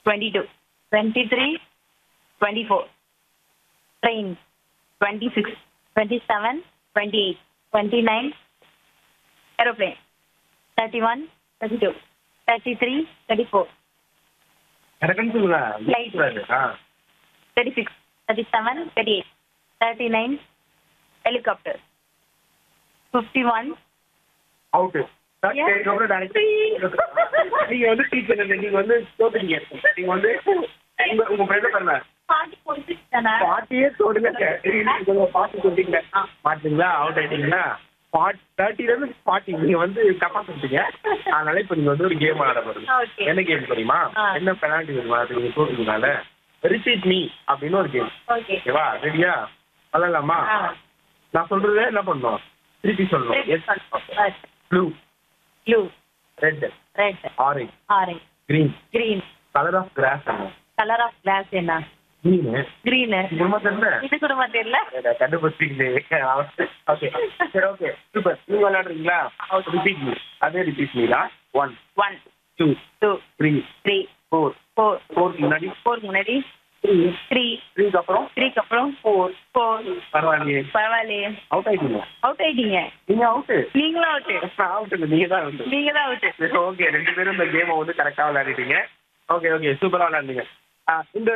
Twenty two twenty three twenty four train twenty six twenty seven twenty eight twenty nine aeroplane thirty one thirty two thirty three thirty four எனக்குன்னு சொல்லுங்க Flight. கூடாது. Ah thirty six thirty seven thirty eight thirty nine helicopter fifty one out Yeah. அதுக்கப்புறம் direct- நீங்க வந்து teacher நீங்க வந்து தோத்துட்டீங்க நீங்க வந்து உங்க உங்க ஃப்ரெண்ட் பண்ணல பாட்டி பொறுத்து தானே பாட்டியே சொல்லுங்க பாட்டி சொல்லிட்டீங்க பாத்தீங்களா அவுட் ஆயிட்டீங்களா பாட் தேர்ட்டில இருந்து பாட்டி நீங்க வந்து தப்பா சொல்லிட்டீங்க அதனால இப்ப நீங்க வந்து ஒரு கேம் விளையாட போறீங்க Okay. என்ன கேம் தெரியுமா ஆ. என்ன பெனால்டி தெரியுமா அது நீங்க தோத்துக்கனால ரிப்பீட் மீ அப்படின்னு ஒரு கேம் ஓகே ஓகேவா ரெடியா விளையாடலாமா ஆ நான் சொல்றது என்ன பண்ணணும் திருப்பி சொல்லணும் yes blue blue red red orange orange green green colour of grass என்ன கலர் ஆஃப் கிளாஸ் என்ன கிரீன் கிரீன் குடும்பம் தெரியல இது கூட தெரியல கண்டுபிடிச்சிங்களே ஓகே சரி ஓகே சூப்பர் நீங்க விளையாடுறீங்களா Okay. ரிப்பீட் மீ அதே ரிப்பீட் மீ தான் one one two two three three four four ஃபோர்க்கு முன்னாடி ஃபோருக்கு முன்னாடி த்ரீ த்ரீ த்ரீக்கு அப்புறம் த்ரீக்கு அப்புறம் ஃபோர் ஃபோர் பரவாயில்லையே பரவாயில்லையே அவுட் ஆயிட்டீங்க அவுட் ஆயிட்டீங்க நீங்க அவுட்டு நீங்களும் அவுட்டு அவுட் இல்லை நீங்க தான் அவுட் நீங்க தான் அவுட்டு ஓகே ரெண்டு பேரும் இந்த கேமை வந்து கரெக்டாக விளையாடிட்டீங்க ஓகே ஓகே சூப்பராக விளையாடுங்க ஆ, இந்த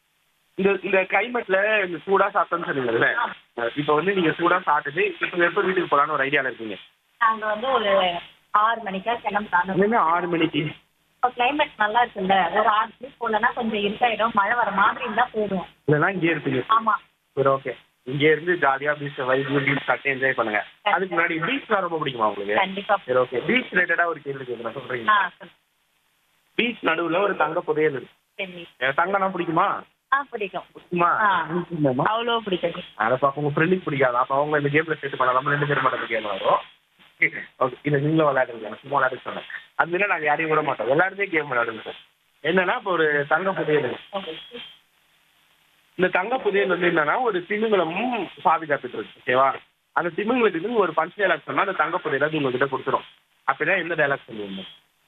இந்த இந்த கிளைமேட்ல இந்த சூடா சாப்பிட்டோம்னு சொன்னீங்கல்ல இப்போ வந்து நீங்க சூடா சாப்பிட்டுட்டு இப்போ எப்போ வீட்டுக்கு போகலான்னு ஒரு ஐடியால இருக்கீங்க நாங்க வந்து ஒரு ஆறு மணிக்கா கிளம்புறாங்க இனிமே ஆறு மணிக்கு இப்போ கிளைமேட் நல்லா இருக்குல்ல ஒரு ஆறு மணிக்கு போலன்னா கொஞ்சம் இருட்டாயிடும் மழை வர மாதிரி இருந்தா போதும் இதெல்லாம் இங்கே இருப்பீங்க ஆமா சரி ஓகே இங்க இருந்து ஜாலியா பீச் வைப்பு பீச் கட்டி என்ஜாய் பண்ணுங்க அதுக்கு முன்னாடி பீச்லாம் ரொம்ப பிடிக்குமா உங்களுக்கு கண்டிப்பா சரி ஓகே பீச் ரிலேட்டடா ஒரு கேள்வி கேட்குறேன் சொல்றீங்க ஆ சொல்லு. பீச் நடுவுல ஒரு தங்க புதையல் இருக்கு சரி ஏ, தங்கம்னா பிடிக்குமா ஆ பிடிக்கும் பிடிக்குமா ஆ. பிடிக்குமாம்மா? அவ்வளோ பிடிக்கும் அதை பார்க்க உங்க ஃப்ரெண்டுக்கு பிடிக்காது அப்போ அவங்க இந்த கேம்ல சேர்த்து பண்ணலாம் நம்ம ரெண்டு பேரும் மட்டும் இந்த கேம் வரும் ஓகே இதை நீங்களும் விளையாடுங்க நான் சும்மா விளையாட சொன்னேன் அது இல்லை நாங்கள் யாரையும் விட மாட்டோம் எல்லாருமே கேம் விளையாடுங்க சார் என்னன்னா இப்போ ஒரு தங்க புதையல் இருக்கு. இந்த தங்க புதையல் வந்து என்னன்னா ஒரு திமிங்கலமும் பாதுகாத்துட்டு இருக்கு ஓகேவா அந்த திமிங்கலத்துக்கு ஒரு பஞ்ச் டைலாக் சொன்னா அந்த தங்க புதையலை அது உங்ககிட்ட கொடுத்துரும் அப்படின்னா எந்த டைலாக் சொல்லுவீங்க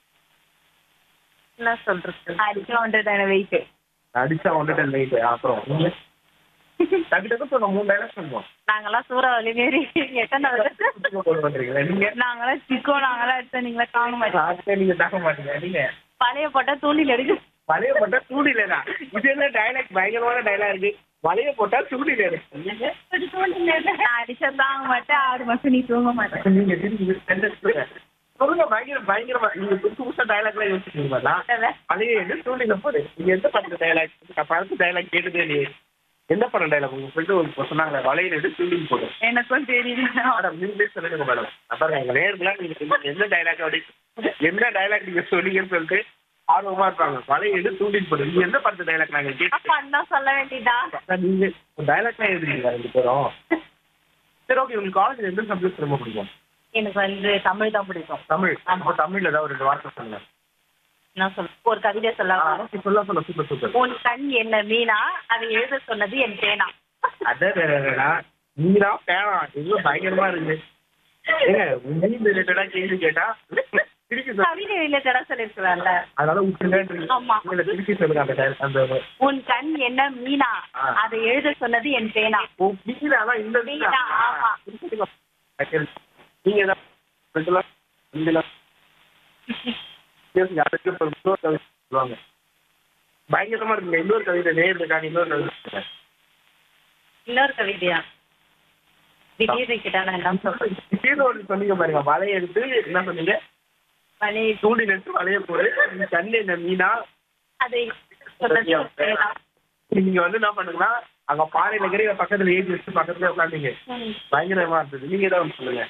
என்ன சொல்றது அடிச்சு வந்துட்டான வெயிட் அடிச்சா வந்துட்டு நைட்டு அப்புறம் நீங்க டக்கு டக்கு சொன்ன மூணு டைலாக் சொல்லுவோம் நாங்கெல்லாம் சூறாவளி மாரி எத்தனை வருது கொண்டு வந்துருக்கீங்களா நீங்க நாங்களாம் சிக்கோ நாங்களாம் எடுத்தோம் நீங்களா காண மாட்டோம் ராத்திரி நீங்க தாக்க மாட்டீங்க நீங்க பழைய போட்டா தூண்டில் எடுக்கு வளைய போட்டா தூண்டில இது என்ன டைலாக் பயங்கரமான டைலாக் இருக்கு வளைய போட்டா தூண்டில நீங்க நான் அடிச்சா தாங்க மாட்டேன் ஆறு மாசம் நீ தூங்க மாட்டேன் நீங்க திரும்பி sentence சொல்லுங்க. சொல்லுங்க பயங்கர பயங்கரமா நீங்க புதுசு புதுசா டைலாக் எல்லாம் யோசிச்சிருக்கீங்களா வளைய எடுத்து தூண்டில போடு நீங்க எந்த படத்து டைலாக் படத்து டைலாக் கேட்டதே இல்லையே எந்த படம் டைலாக் உங்க ஃப்ரெண்டு ஒரு சொன்னாங்க வளையல் எடுத்து தூண்டில் போடு எனக்கும் தெரியல மேடம் நீங்களே சொல்லுங்க மேடம் அப்புறம் எங்க நேர்களா நீங்க சொல்லுங்க, எந்த டைலாக் அப்படி என்ன டைலாக் நீங்க சொன்னீங்கன்னு சொல்லிட்டு ஆர்வமா இருப்பாங்க வளைய எடுத்து தூண்டில் போடு நீங்க எந்த படத்து டைலாக் நாங்க கேட்டு அப்ப அண்ணா சொல்ல வேண்டியதா அதான் நீங்க டைலாக்லாம் எழுதுறீங்களா ரெண்டு பேரும் சரி ஓகே உங்களுக்கு காலேஜ்ல எந்த சப்ஜெக்ட் ரொம்ப பிடிக்கும் எனக்கு வந்து தமிழ் தான் பிடிக்கும் தமிழ் அப்போ தமிழ்ல ஏதாவது ஒரு ரெண்டு வார்த்தை சொல்லுங்க என்ன சொல்ல ஒரு கவிதை சொல்ல ஓகே சொல்ல சொல்ல சூப்பர் சூப்பர் உன் கண் என்ன மீனா அதை எழுத சொன்னது என் பேனா அதான் நீரா பேனா எவ்வளோ பயங்கரமா இருக்கு ஏங்க மீன் ரிலேட்டடா கேள்வி கேட்டா திருப்பி சொல்லுங்க. கவிதை ரிலேட்டடா சொல்லிருக்கலாம்ல அதனால விட்டுருங்க ஆமா. இல்ல திருப்பி சொல்லுங்க அந்த dialogue, அந்த உன் கண் என்ன மீனா ஆ. அதை எழுத சொன்னது என் பேனா ஓ, மீனா இந்த மீனா மீனா, ஆமா. நீங்க ஏதாவது ரெண்டுலாம் ரெண்டுலாம் பேசுங்க அதுக்கு அப்புறம் இன்னொரு கவிதை சொல்லுவாங்க பயங்கரமா இருக்குங்க இன்னொரு கவிதை நேர்ல இன்னொரு கவிதை சொல்லுங்க. இன்னொரு கவிதையா திடீர்னு கேட்டா நான் என்ன சொல்றேன் திடீர்னு ஒரு சொன்னீங்க பாருங்க வலைய எடுத்து என்ன சொன்னீங்க வலி தூண்டி நட்டு வலைய போடு நீ கண்ணு என்ன மீனா அதை சொன்னது என் பேனா நீங்க வந்து என்ன பண்ணுங்கன்னா அங்க பாறையில இருக்கிற பக்கத்துல ஏறி வச்சு பக்கத்துல உட்காந்தீங்க ம். பயங்கரமா இருந்தது நீங்க ஏதாவது ஒண்ணு சொல்லுங்க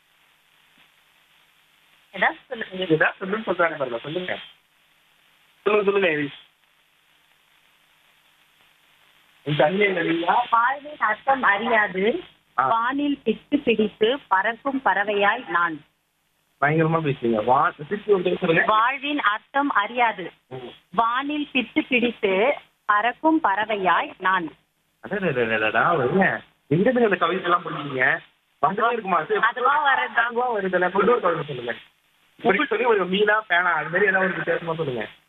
ஏதாவது சொல்லுங்க நீங்க ஏதாவது சொல்லுன்னு சொல்றாங்க பாருங்க சொல்லுங்க சொல்லுங்க சொல்லுங்க எரி உன் கண்ணு என்ன மீனா வாழ்வின் அர்த்தம் அறியாது ஆ. வானில் பிட்டு பிடித்து பறக்கும் பறவையாய் நான் பயங்கரமா பேசுறீங்க வா திருப்பி ஒரு time சொல்லுங்க வாழ்வின் அர்த்தம் அறியாது ம். வானில் பிட்டு பிடித்து பறக்கும் பறவையாய் நான் அடடடடடடா, வருங்க எங்க இருந்து இந்த கவிதை எல்லாம் படிச்சீங்க வந்துட்டே இருக்குமா சரி, அதுவா வரதுதான் அதுவா வருதுல்ல இன்னொரு கவிதை சொல்லுங்க இப்படி சொல்லி ஒரு மீனா பேனா அது மாதிரி ஏதாவது ஒரு வித்தியாசமா சொல்லுங்க